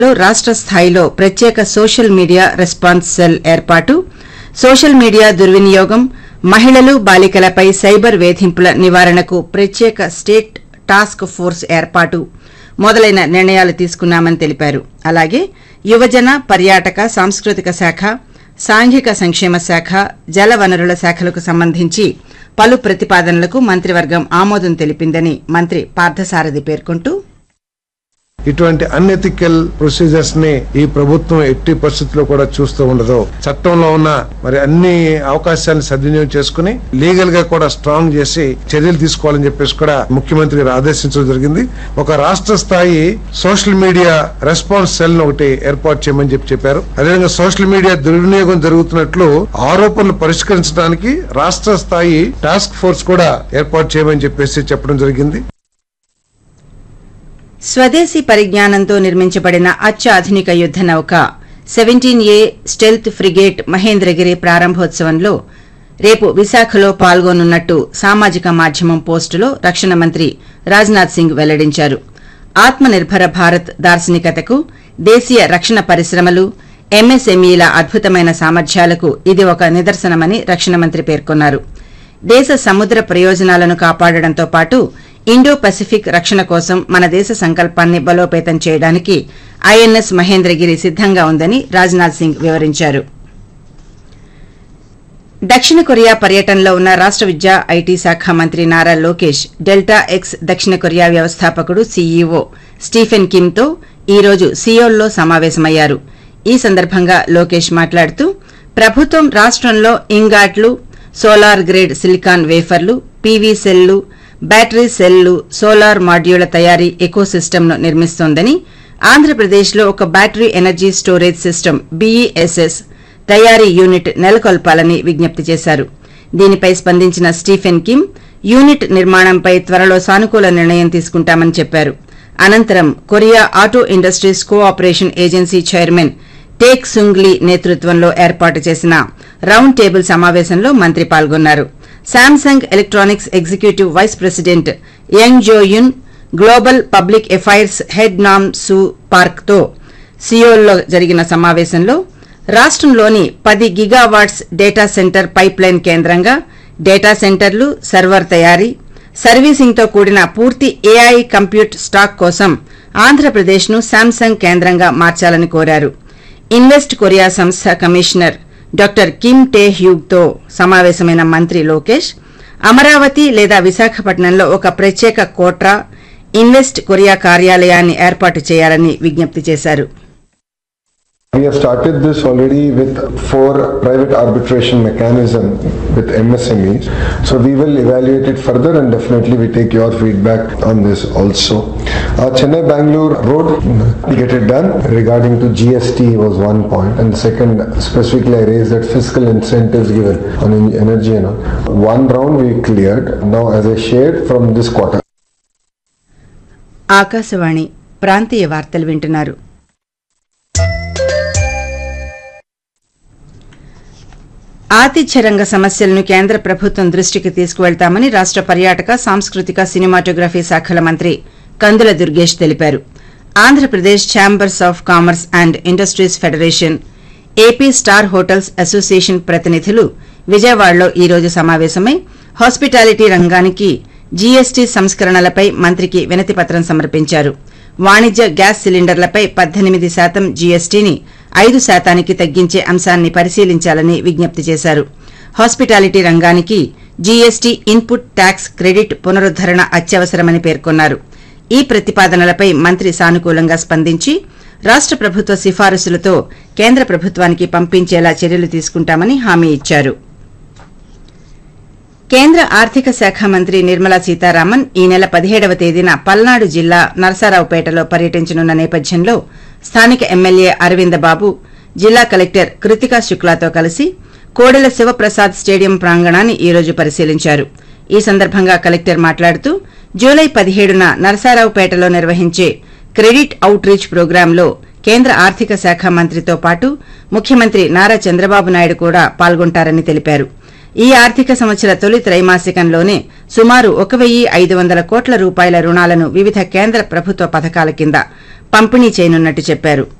లో రాష్ట స్థాయిలో ప్రత్యేక సోషల్ మీడియా రెస్పాన్స్ సెల్ ఏర్పాటు సోషల్ మీడియా దుర్వినియోగం మహిళలు బాలికలపై సైబర్ వేధింపుల నివారణకు ప్రత్యేక స్టేట్ టాస్క్ ఫోర్స్ ఏర్పాటు మొదలైన నిర్ణయాలు తీసుకున్నామని తెలిపారు అలాగే యువజన పర్యాటక సాంస్కృతిక శాఖ సాంఘిక సంక్షేమ శాఖ జల వనరుల శాఖలకు సంబంధించి పలు ప్రతిపాదనలకు మంత్రివర్గం ఆమోదం తెలిపిందని మంత్రి పార్థసారథి పేర్కొంటూ ఇటువంటి అన్ఎథికల్ ప్రొసీజర్స్ ని ఈ ప్రభుత్వం ఎట్టి పరిస్థితుల్లో కూడా చూస్తూ ఉండదు చట్టంలో ఉన్న మరి అన్ని అవకాశాలను సద్వినియోగం చేసుకుని లీగల్ గా కూడా స్ట్రాంగ్ చేసి చర్యలు తీసుకోవాలని చెప్పేసి కూడా ముఖ్యమంత్రి గారు ఆదేశించడం జరిగింది ఒక రాష్ట్ర స్థాయి సోషల్ మీడియా రెస్పాన్స్ సెల్ ఒకటి ఏర్పాటు చేయమని చెప్పి చెప్పారు అదేవిధంగా సోషల్ మీడియా దుర్వినియోగం జరుగుతున్నట్లు ఆరోపణలు పరిష్కరించడానికి రాష్ట్ర స్థాయి టాస్క్ ఫోర్స్ కూడా ఏర్పాటు చేయమని చెప్పేసి చెప్పడం జరిగింది స్వదేశీ పరిజ్ఞానంతో నిర్మించబడిన అత్యాధునిక యుద్ద నౌక seventeen A stealth frigate Mahendragiri ప్రారంభోత్సవంలో రేపు విశాఖలో పాల్గొనున్నట్టు సామాజిక మాధ్యమం పోస్టులో రక్షణ మంత్రి రాజ్నాథ్ సింగ్ వెల్లడించారు ఆత్మనిర్భర భారత్ దార్శనికతకు దేశీయ రక్షణ పరిశ్రమలు ఎంఎస్ఎంఈల అద్భుతమైన సామర్థ్యాలకు ఇది ఒక నిదర్శనమని రక్షణ మంత్రి పేర్కొన్నారు దేశ సముద్ర ప్రయోజనాలను కాపాడడంతో పాటు ఇండో పసిఫిక్ రక్షణ కోసం మన దేశ సంకల్పాన్ని బలోపేతం చేయడానికి ఐఎన్ఎస్ మహేంద్రగిరి సిద్దంగా ఉందని రాజ్నాథ్ సింగ్ వివరించారు దక్షిణ కొరియా పర్యటనలో ఉన్న రాష్ట విద్యా ఐటీ శాఖ మంత్రి నారా లోకేష్ డెల్టా ఎక్స్ దక్షిణ కొరియా వ్యవస్థాపకుడు సీఈఓ స్టీఫెన్ కిమ్తో ఈ రోజు సియోల్లో సమావేశమయ్యారు ఈ సందర్భంగా లోకేష్ మాట్లాడుతూ ప్రభుత్వం రాష్టంలో ఇంగాట్లు సోలార్ గ్రేడ్ సిలికాన్ వేఫర్లు పీవీ సెల్లు బ్యాటరీ సెల్లు సోలార్ మాడ్యూళ్ల తయారీ ఎకోసిస్టమ్ను నిర్మిస్తోందని ఆంధ్రప్రదేశ్లో ఒక battery energy storage system BESS తయారీ యూనిట్ నెలకొల్పాలని విజ్ఞప్తి చేశారు దీనిపై స్పందించిన స్టీఫెన్ కిమ్ యూనిట్ నిర్మాణంపై త్వరలో సానుకూల నిర్ణయం తీసుకుంటామని చెప్పారు అనంతరం Korea auto industries cooperation agency chairman Tak Sunglee నేతృత్వంలో ఏర్పాటు చేసిన రౌండ్ టేబుల్ సమావేశంలో మంత్రి పాల్గొన్నారు Samsung electronics executive vice president Young Joeun global public affairs head Nam Su పార్క్తో సియోల్లో జరిగిన సమావేశంలో రాష్టంలోని పది గిగావాట్స్ డేటా సెంటర్ పైప్లైన్ కేంద్రంగా డేటా సెంటర్లు సర్వర్ తయారీ సర్వీసింగ్తో కూడిన పూర్తి ఏఐ కంప్యూట్ స్టాక్ కోసం ఆంధ్రప్రదేశ్ను శాంసంగ్ కేంద్రంగా మార్చాలని కోరారు ఇన్వెస్ట్ కొరియా సంస్థ కమిషనర్ డాక్టర్ కిమ్ టే హ్యూగ్తో సమావేశమైన మంత్రి లోకేష్ అమరావతి లేదా విశాఖపట్నంలో ఒక ప్రత్యేక కోట్రా ఇన్వెస్ట్ కొరియా కార్యాలయాన్ని ఏర్పాటు చేయాలని విజ్ఞప్తి చేశారు We have started this already with four private arbitration mechanism with MSMEs. So we will evaluate it further and definitely we take your feedback on this also. Uh, Chennai Bangalore road, we get it done. Regarding to GST was one point and second specifically I raised that fiscal incentives given on en- energy and all. One round we cleared. Now as I shared from this quarter. Akashvani ప్రాంతీయ వార్తలు వింటున్నారు ఆతిథ్య రంగ సమస్యలను కేంద్ర ప్రభుత్వం దృష్టికి తీసుకువెళ్తామని రాష్ట పర్యాటక సాంస్కృతిక సినిమాటోగ్రఫీ శాఖల మంత్రి కందుల దుర్గేష్ తెలిపారు Andhra Pradesh chambers of commerce and industries federation AP star hotels association ప్రతినిధులు విజయవాడలో ఈ రోజు సమావేశమై హాస్పిటాలిటీ రంగానికి జీఎస్టీ సంస్కరణలపై మంత్రికి వినతి పత్రం సమర్పించారు వాణిజ్య గ్యాస్ సిలిండర్లపై పద్దెనిమిది శాతం జీఎస్టీని ఐదు శాతానికి తగ్గించే అంశాన్ని పరిశీలించాలని విజ్ఞప్తి చేశారు హాస్పిటాలిటీ రంగానికి జీఎస్టీ ఇన్పుట్ ట్యాక్స్ క్రెడిట్ పునరుద్దరణ అత్యవసరమని పేర్కొన్నారు ఈ ప్రతిపాదనలపై మంత్రి సానుకూలంగా స్పందించి రాష్ట ప్రభుత్వ సిఫారసులతో కేంద్ర ప్రభుత్వానికి పంపించేలా చర్యలు తీసుకుంటామని హామీ ఇచ్చారు కేంద్ర ఆర్థిక శాఖ మంత్రి నిర్మలా సీతారామన్ ఈ నెల పదిహేడవ తేదీన పల్నాడు జిల్లా నరసరావుపేటలో పర్యటించనున్న నేపథ్యంలో స్థానిక ఎమ్మెల్యే అరవింద బాబు జిల్లా కలెక్టర్ కృతికా శుక్లాతో కలిసి కోడెల శివప్రసాద్ స్టేడియం ప్రాంగణాన్ని ఈ రోజు పరిశీలించారు ఈ సందర్భంగా కలెక్టర్ మాట్లాడుతూ జూలై పదిహేడున నరసరావుపేటలో నిర్వహించే క్రెడిట్ అవుట్ రీచ్ ప్రోగ్రాంలో కేంద్ర ఆర్థిక శాఖ మంత్రితో పాటు ముఖ్యమంత్రి నారా చంద్రబాబు నాయుడు కూడా పాల్గొంటారని తెలిపారు ఈ ఆర్థిక సంవత్సర తొలి త్రైమాసికంలోనే సుమారు ఒక వెయ్యి ఐదు వందల కోట్ల రూపాయల రుణాలను వివిధ కేంద్ర ప్రభుత్వ పథకాల కింద పంపిణీ చేయనున్నట్టు చెప్పారు